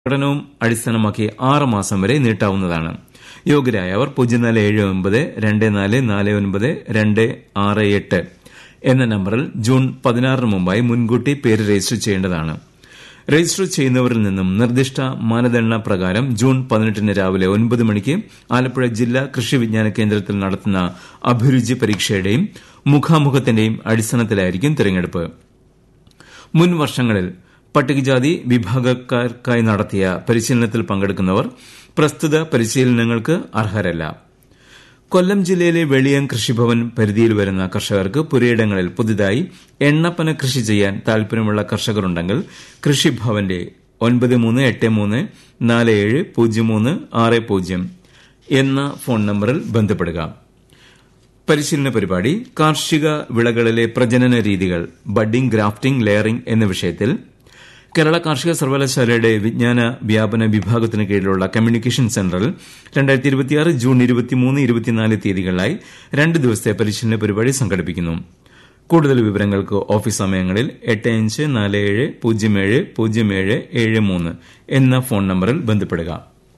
പ്രകടനവും അടിസ്ഥാനമാക്കി ആറ് മാസം വരെ നീട്ടാവുന്നതാണ് യോഗ്യരായവർ പൂജ്യം നാല് ഏഴ് ഒൻപത് രണ്ട് നാല് നാല് ഒൻപത് രണ്ട് ആറ് എട്ട് എന്ന നമ്പറിൽ ജൂൺ പതിനാറിന് മുമ്പായി മുൻകൂട്ടി പേര് രജിസ്റ്റർ ചെയ്യേണ്ടതാണ് രജിസ്റ്റർ ചെയ്യുന്നവരിൽ നിന്നും നിർദ്ദിഷ്ട മാനദണ്ഡ പ്രകാരം ജൂൺ പതിനെട്ടിന് രാവിലെ ഒൻപത് മണിക്ക് ആലപ്പുഴ ജില്ലാ കൃഷി വിജ്ഞാന കേന്ദ്രത്തിൽ നടത്തുന്ന അഭിരുചി പരീക്ഷയുടെയും മുഖാമുഖത്തിന്റെയും അടിസ്ഥാനത്തിലായിരിക്കും തെരഞ്ഞെടുപ്പ് മുൻ വർഷങ്ങളിൽ പട്ടികജാതി വിഭാഗക്കാർക്കായി നടത്തിയ പരിശീലനത്തിൽ പങ്കെടുക്കുന്നവർ പ്രസ്തുത പരിശീലനങ്ങൾക്ക് അർഹരല്ല കൊല്ലം ജില്ലയിലെ വെളിയം കൃഷിഭവൻ പരിധിയിൽ വരുന്ന കർഷകർക്ക് പുരയിടങ്ങളിൽ പുതുതായി എണ്ണപ്പന കൃഷി ചെയ്യാൻ താൽപര്യമുള്ള കർഷകരുണ്ടെങ്കിൽ കൃഷിഭവന്റെ ഒൻപത് മൂന്ന് എട്ട് മൂന്ന് നാല് ഏഴ് പൂജ്യം മൂന്ന് ആറ് പൂജ്യം എന്ന ഫോൺ നമ്പറിൽ ബന്ധപ്പെടുക പരിശീലന പരിപാടി കാർഷിക വിളകളിലെ പ്രജനന രീതികൾ ബഡ്ഡിംഗ് ഗ്രാഫ്റ്റിംഗ് ലെയറിംഗ് എന്ന വിഷയത്തിൽ കേരള കാർഷിക സർവകലാശാലയുടെ വിജ്ഞാന വ്യാപന വിഭാഗത്തിന് കീഴിലുള്ള കമ്മ്യൂണിക്കേഷൻ സെന്ററിൽ ജൂൺ ഇരുപത്തിനാല് തീയതികളിലായി രണ്ട് ദിവസത്തെ പരിശീലന പരിപാടി സംഘടിപ്പിക്കുന്നു കൂടുതൽ വിവരങ്ങൾക്ക് ഓഫീസ് സമയങ്ങളിൽ എട്ട് അഞ്ച് നാല് ഏഴ് പൂജ്യം ഏഴ് പൂജ്യം ഏഴ് ഏഴ് മൂന്ന് എന്ന ഫോൺ നമ്പറിൽ ബന്ധപ്പെടുക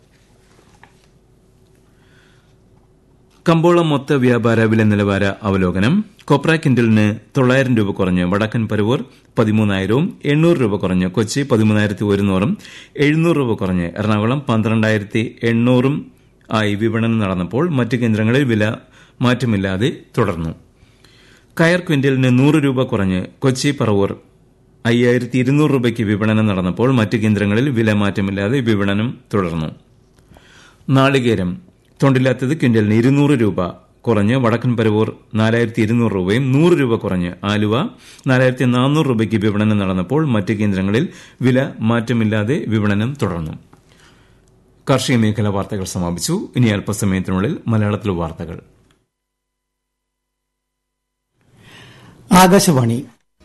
കമ്പോളം മൊത്ത വ്യാപാര വില നിലവാര അവലോകനം കൊപ്ര കിൻഡലിന് തൊള്ളായിരം രൂപ കുറഞ്ഞ് വടക്കൻ പരുവൂർ പതിമൂന്നായിരവും എണ്ണൂറ് രൂപ കുറഞ്ഞ് കൊച്ചി പതിമൂന്നായിരത്തി ഒരുന്നൂറും എഴുന്നൂറ് രൂപ കുറഞ്ഞ് എറണാകുളം പന്ത്രണ്ടായിരത്തി എണ്ണൂറും ആയി വിപണനം നടന്നപ്പോൾ മറ്റ് കേന്ദ്രങ്ങളിൽ വില മാറ്റമില്ലാതെ തുടർന്നു കയർ ക്വിന്റലിന് നൂറ് രൂപ കുറഞ്ഞ് കൊച്ചി പറവൂർ അയ്യായിരത്തി ഇരുന്നൂറ് രൂപയ്ക്ക് വിപണനം നടന്നപ്പോൾ മറ്റ് കേന്ദ്രങ്ങളിൽ വില മാറ്റമില്ലാതെ വിപണനം തുടർന്നു നാളികേരം തൊണ്ടില്ലാത്തത് ക്വിന്റലിന് ഇരുന്നൂറ് രൂപ കുറഞ്ഞ് വടക്കൻ പരവൂർ നാലായിരത്തി ഇരുന്നൂറ് രൂപയും നൂറ് രൂപ കുറഞ്ഞ് ആലുവ നാലായിരത്തി നാനൂറ് രൂപയ്ക്ക് വിപണനം നടന്നപ്പോൾ മറ്റ് കേന്ദ്രങ്ങളിൽ വില മാറ്റമില്ലാതെ വിപണനം തുടർന്നു കാർഷിക മേഖല വാർത്തകൾ സമാപിച്ചു ഇനി അല്പസമയത്തിനുള്ളിൽ മലയാളത്തിൽ വാർത്തകൾ ആകാശവാണി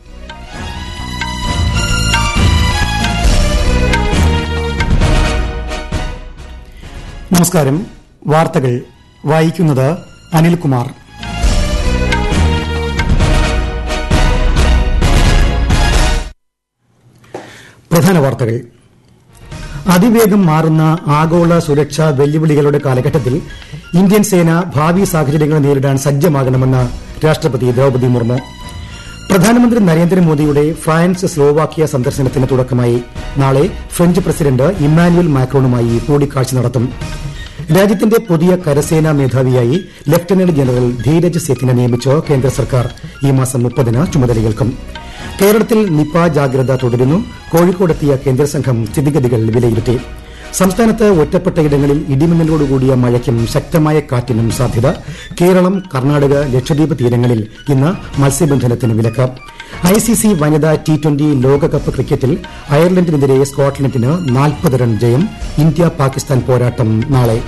നമസ്കാരം വാർത്തകൾ വായിക്കുന്നത് അനിൽകുമാർ പ്രധാന വാർത്തകൾ അതിവേഗം മാറുന്ന ആഗോള സുരക്ഷാ വെല്ലുവിളികളുടെ കാലഘട്ടത്തിൽ ഇന്ത്യൻ സേന ഭാവി സാഹചര്യങ്ങൾ നേരിടാൻ സജ്ജമാകണമെന്ന് രാഷ്ട്രപതി ദ്രൌപദി മുർമു പ്രധാനമന്ത്രി നരേന്ദ്രമോദിയുടെ ഫ്രാൻസ് സ്ലോവാക്യ സന്ദർശനത്തിന് തുടക്കമായി നാളെ ഫ്രഞ്ച് പ്രസിഡന്റ് ഇമ്മാനുവൽ മാക്രോണുമായി കൂടിക്കാഴ്ച നടത്തും രാജ്യത്തിന്റെ പുതിയ കരസേനാ മേധാവിയായി ലഫ്റ്റനന്റ് ജനറൽ ധീരജ് സേത്തിനെ നിയമിച്ച് കേന്ദ്ര സർക്കാർ ഈ മാസം മുപ്പതിന് ചുമതലയേൽക്കും കേരളത്തിൽ നിപ ജാഗ്രത തുടരുന്നു കോഴിക്കോടെത്തിയ കേന്ദ്ര സംഘം സ്ഥിതിഗതികൾ വിലയിരുത്തി സംസ്ഥാനത്ത് ഒറ്റപ്പെട്ടയിടങ്ങളിൽ ഇടിമിന്നലോടുകൂടിയ മഴയ്ക്കും ശക്തമായ കാറ്റിനും സാധ്യത കേരളം കർണാടക ലക്ഷദ്വീപ് തീരങ്ങളിൽ ഇന്ന് മത്സ്യബന്ധനത്തിന് വിലക്ക് ഐസിസി വനിതാ ടി ട്വന്റി ലോകകപ്പ് ക്രിക്കറ്റിൽ അയർലൻഡിനെതിരെ സ്കോട്ട്ലൻഡിന് നാൽപ്പത് റൺ ജയം ഇന്ത്യ പാകിസ്ഥാൻ പോരാട്ടം നാളെ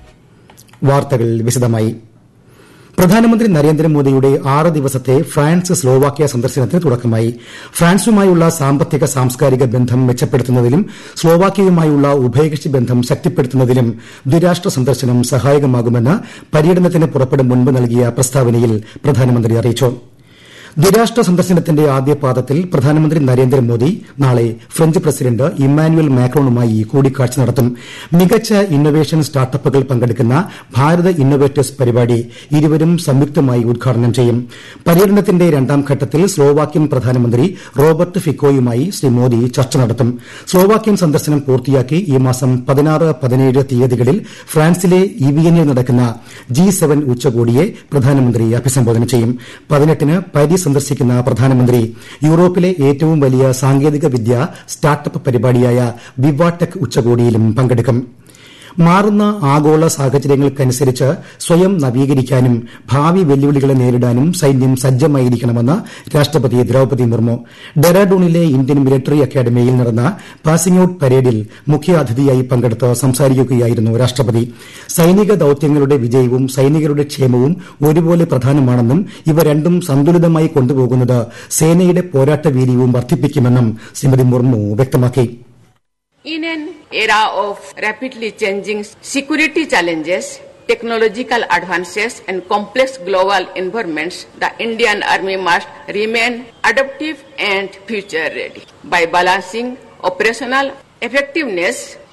വാർത്തകൾ വിശദമായി പ്രധാനമന്ത്രി നരേന്ദ്രമോദിയുടെ ആറ് ദിവസത്തെ ഫ്രാൻസ് സ്ലോവാക്യ സന്ദർശനത്തിന് തുടക്കമായി ഫ്രാൻസുമായുള്ള സാമ്പത്തിക സാംസ്കാരിക ബന്ധം മെച്ചപ്പെടുത്തുന്നതിലും സ്ലോവാക്യയുമായുള്ള ഉഭയകക്ഷി ബന്ധം ശക്തിപ്പെടുത്തുന്നതിലും ദ്വിരാഷ്ട്ര സന്ദർശനം സഹായകമാകുമെന്ന് പര്യടനത്തിന് പുറപ്പെടും മുൻപ് നൽകിയ പ്രസ്താവനയിൽ പ്രധാനമന്ത്രി അറിയിച്ചു ദ്വിരാഷ്ട്ര സന്ദർശനത്തിന്റെ ആദ്യപാദത്തിൽ പ്രധാനമന്ത്രി നരേന്ദ്രമോദി നാളെ ഫ്രഞ്ച് പ്രസിഡന്റ് ഇമ്മാനുവൽ മാക്രോണുമായി കൂടിക്കാഴ്ച നടത്തും മികച്ച ഇന്നൊവേഷൻ സ്റ്റാർട്ടപ്പുകൾ പങ്കെടുക്കുന്ന ഭാരത് ഇന്നൊവേറ്റേഴ്സ് പരിപാടി ഇരുവരും സംയുക്തമായി ഉദ്ഘാടനം ചെയ്യും പര്യടനത്തിന്റെ രണ്ടാം ഘട്ടത്തിൽ സ്ലോവാക്യൻ പ്രധാനമന്ത്രി റോബർട്ട് ഫിക്കോയുമായി ശ്രീ മോദി ചർച്ച നടത്തും സ്ലോവാക്യൻ സന്ദർശനം പൂർത്തിയാക്കി ഈ മാസം പതിനാറ് പതിനേഴ് തീയതികളിൽ ഫ്രാൻസിലെ ഇവിയനിൽ നടക്കുന്ന ജി സെവൻ ഉച്ചകോടിയെ പ്രധാനമന്ത്രി അഭിസംബോധന ചെയ്യും പതിനെട്ടിന് പാരീസ് സന്ദർശിക്കുന്ന പ്രധാനമന്ത്രി യൂറോപ്പിലെ ഏറ്റവും വലിയ സാങ്കേതിക വിദ്യ സ്റ്റാർട്ടപ്പ് പരിപാടിയായ വിവാടെക് ഉച്ചകോടിയിലും പങ്കെടുക്കും മാറുന്ന ആഗോള സാഹചര്യങ്ങൾക്കനുസരിച്ച് സ്വയം നവീകരിക്കാനും ഭാവി വെല്ലുവിളികളെ നേരിടാനും സൈന്യം സജ്ജമായിരിക്കണമെന്ന് രാഷ്ട്രപതി ദ്രൌപദി മുർമു ഡെറാഡൂണിലെ ഇന്ത്യൻ മിലിറ്ററി അക്കാദമിയിൽ നടന്ന പാസിംഗ് ഔട്ട് പരേഡിൽ മുഖ്യാതിഥിയായി പങ്കെടുത്ത് സംസാരിക്കുകയായിരുന്നു രാഷ്ട്രപതി സൈനിക ദൌത്യങ്ങളുടെ വിജയവും സൈനികരുടെ ക്ഷേമവും ഒരുപോലെ പ്രധാനമാണെന്നും ഇവ രണ്ടും സന്തുലിതമായി കൊണ്ടുപോകുന്നത് സേനയുടെ പോരാട്ടവീര്യവും വർദ്ധിപ്പിക്കുമെന്നും ശ്രീമതി മുർമു വ്യക്തമാക്കി In an era of rapidly changing security challenges, technological advances and complex global environments, the Indian Army must remain adaptive and future ready. By balancing operational effectiveness